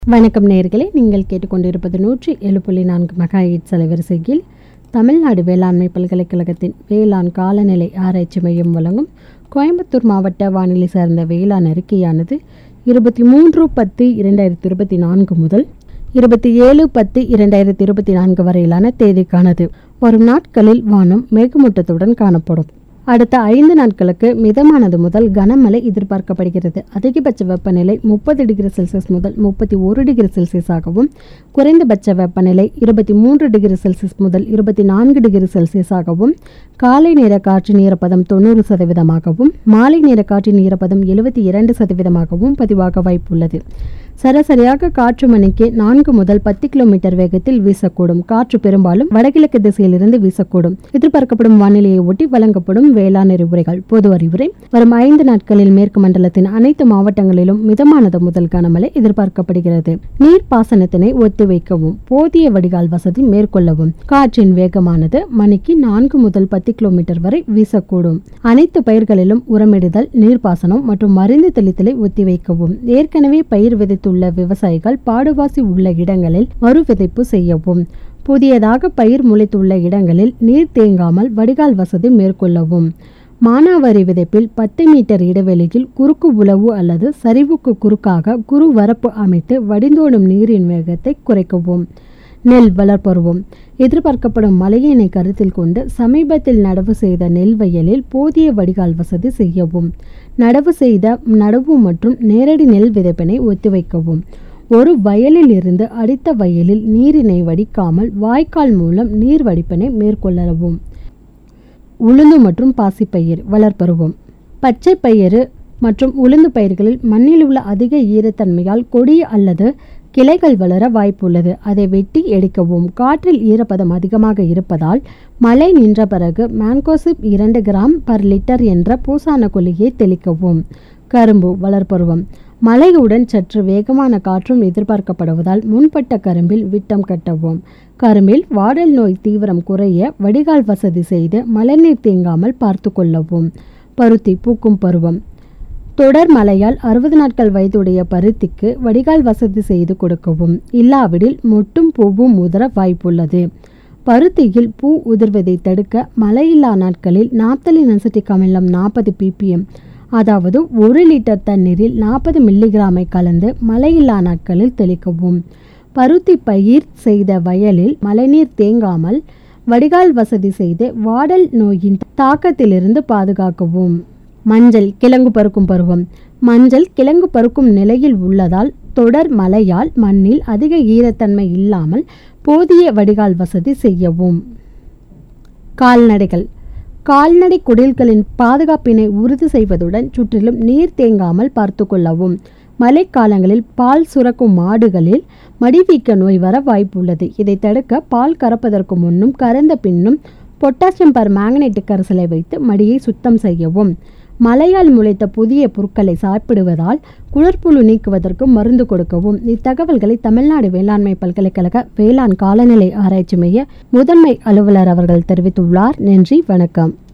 வணக்கம் நேயர்களே நீங்கள் கேட்டுக்கொண்டிருப்பது நூற்றி ஏழு புள்ளி நான்கு மெகா எயிட் அலைவரிசையில் தமிழ்நாடு வேளாண்மை பல்கலைக்கழகத்தின் வேளாண் காலநிலை ஆராய்ச்சி மையம் வழங்கும் கோயம்புத்தூர் மாவட்ட வானிலை சார்ந்த வேளாண் அறிக்கையானது இருபத்தி மூன்று பத்து இரண்டாயிரத்தி இருபத்தி நான்கு முதல் இருபத்தி ஏழு பத்து இரண்டாயிரத்தி இருபத்தி நான்கு வரையிலான தேதிக்கானது வரும் நாட்களில் வானம் மேகமூட்டத்துடன் காணப்படும் அடுத்த ஐந்து நாட்களுக்கு மிதமானது முதல் கனமழை எதிர்பார்க்கப்படுகிறது அதிகபட்ச வெப்பநிலை முப்பது டிகிரி செல்சியஸ் முதல் முப்பத்தி ஒரு டிகிரி செல்சியஸாகவும் குறைந்தபட்ச வெப்பநிலை இருபத்தி மூன்று டிகிரி செல்சியஸ் முதல் இருபத்தி நான்கு டிகிரி செல்சியஸாகவும் காலை நேர காற்றின் ஈரப்பதம் தொண்ணூறு சதவீதமாகவும் மாலை நேர காற்றின் ஈரப்பதம் எழுபத்தி இரண்டு சதவீதமாகவும் பதிவாக வாய்ப்புள்ளது சராசரியாக காற்று மணிக்கு நான்கு முதல் பத்து கிலோமீட்டர் வேகத்தில் வீசக்கூடும் காற்று பெரும்பாலும் வடகிழக்கு திசையிலிருந்து வீசக்கூடும் எதிர்பார்க்கப்படும் வானிலையை ஒட்டி வழங்கப்படும் வேளாண் அறிவுரைகள் பொது அறிவுரை வரும் ஐந்து நாட்களில் மேற்கு மண்டலத்தின் அனைத்து மாவட்டங்களிலும் மிதமானது முதல் கனமழை எதிர்பார்க்கப்படுகிறது நீர்ப்பாசனத்தினை ஒத்திவைக்கவும் போதிய வடிகால் வசதி மேற்கொள்ளவும் காற்றின் வேகமானது மணிக்கு நான்கு முதல் பத்து கிலோமீட்டர் வரை வீசக்கூடும் அனைத்து பயிர்களிலும் உரமிடுதல் நீர்ப்பாசனம் மற்றும் மருந்து தெளித்தலை ஒத்திவைக்கவும் ஏற்கனவே பயிர் விதைத்துள்ள விவசாயிகள் பாடுவாசி உள்ள இடங்களில் மறு விதைப்பு செய்யவும் புதியதாக பயிர் முளைத்துள்ள இடங்களில் நீர் தேங்காமல் வடிகால் வசதி மேற்கொள்ளவும் மானாவாரி விதைப்பில் பத்து மீட்டர் இடைவெளியில் குறுக்கு உழவு அல்லது சரிவுக்கு குறுக்காக குறு வரப்பு அமைத்து வடிந்தோடும் நீரின் வேகத்தை குறைக்கவும் நெல் வளர்ப்பருவம் எதிர்பார்க்கப்படும் மழையினை கருத்தில் கொண்டு சமீபத்தில் நடவு செய்த நெல் வயலில் போதிய வடிகால் வசதி செய்யவும் நடவு செய்த நடவு மற்றும் நேரடி நெல் விதைப்பினை ஒத்திவைக்கவும் ஒரு வயலில் இருந்து அடுத்த வயலில் நீரினை வடிக்காமல் வாய்க்கால் மூலம் நீர் வடிப்பினை மேற்கொள்ளவும் உளுந்து மற்றும் பாசிப்பயிர் வளர்ப்பருவம் பச்சை பயிறு மற்றும் உளுந்து பயிர்களில் மண்ணில் உள்ள அதிக ஈரத்தன்மையால் கொடி அல்லது கிளைகள் வளர வாய்ப்புள்ளது அதை வெட்டி எடுக்கவும் காற்றில் ஈரப்பதம் அதிகமாக இருப்பதால் மழை நின்ற பிறகு மேன்கோசிப் இரண்டு கிராம் பர் லிட்டர் என்ற பூசான கொல்லியை தெளிக்கவும் கரும்பு வளர்ப்பருவம் மழையுடன் சற்று வேகமான காற்றும் எதிர்பார்க்கப்படுவதால் முன்பட்ட கரும்பில் விட்டம் கட்டவும் கரும்பில் வாடல் நோய் தீவிரம் குறைய வடிகால் வசதி செய்து மழைநீர் தேங்காமல் பார்த்து கொள்ளவும் பருத்தி பூக்கும் பருவம் தொடர் மழையால் அறுபது நாட்கள் வயதுடைய பருத்திக்கு வடிகால் வசதி செய்து கொடுக்கவும் இல்லாவிடில் மொட்டும் பூவும் உதர வாய்ப்புள்ளது பருத்தியில் பூ உதிர்வதை தடுக்க மழையில்லா நாட்களில் நாப்தலின் அசட்டிக் அமிலம் நாற்பது ppm அதாவது ஒரு லிட்டர் தண்ணீரில் நாற்பது மில்லிகிராமை கலந்து மழையில்லா நாட்களில் தெளிக்கவும் பருத்தி பயிர் செய்த வயலில் மழைநீர் தேங்காமல் வடிகால் வசதி செய்து வாடல் நோயின் தாக்கத்திலிருந்து பாதுகாக்கவும் மஞ்சள் கிழங்கு பருக்கும் பருவம் மஞ்சள் கிழங்கு பருக்கும் நிலையில் உள்ளதால் தொடர் மழையால் மண்ணில் அதிக ஈரத்தன்மை இல்லாமல் போதிய வடிகால் வசதி செய்யவும் கால்நடைகள் கால்நடை குடில்களின் பாதுகாப்பினை உறுதி செய்வதுடன் சுற்றிலும் நீர் தேங்காமல் பார்த்து கொள்ளவும் மழைக்காலங்களில் பால் சுரக்கும் மாடுகளில் மடிவீக்க நோய் வர வாய்ப்புள்ளது இதை தடுக்க பால் கறப்பதற்கு முன்னும் கறந்த பின்னும் பொட்டாசியம் பர் மேங்கனேட்டு கரைசலை வைத்து மடியை சுத்தம் செய்யவும் மழையால் முளைத்த புதிய பொருட்களை சாப்பிடுவதால் குளர்ப்புழு நீக்குவதற்கு மருந்து கொடுக்கவும் இத்தகவல்களை தமிழ்நாடு வேளாண்மை பல்கலைக்கழக வேளாண் காலநிலை ஆராய்ச்சி மைய முதன்மை அலுவலர் அவர்கள் தெரிவித்துள்ளார் நன்றி வணக்கம்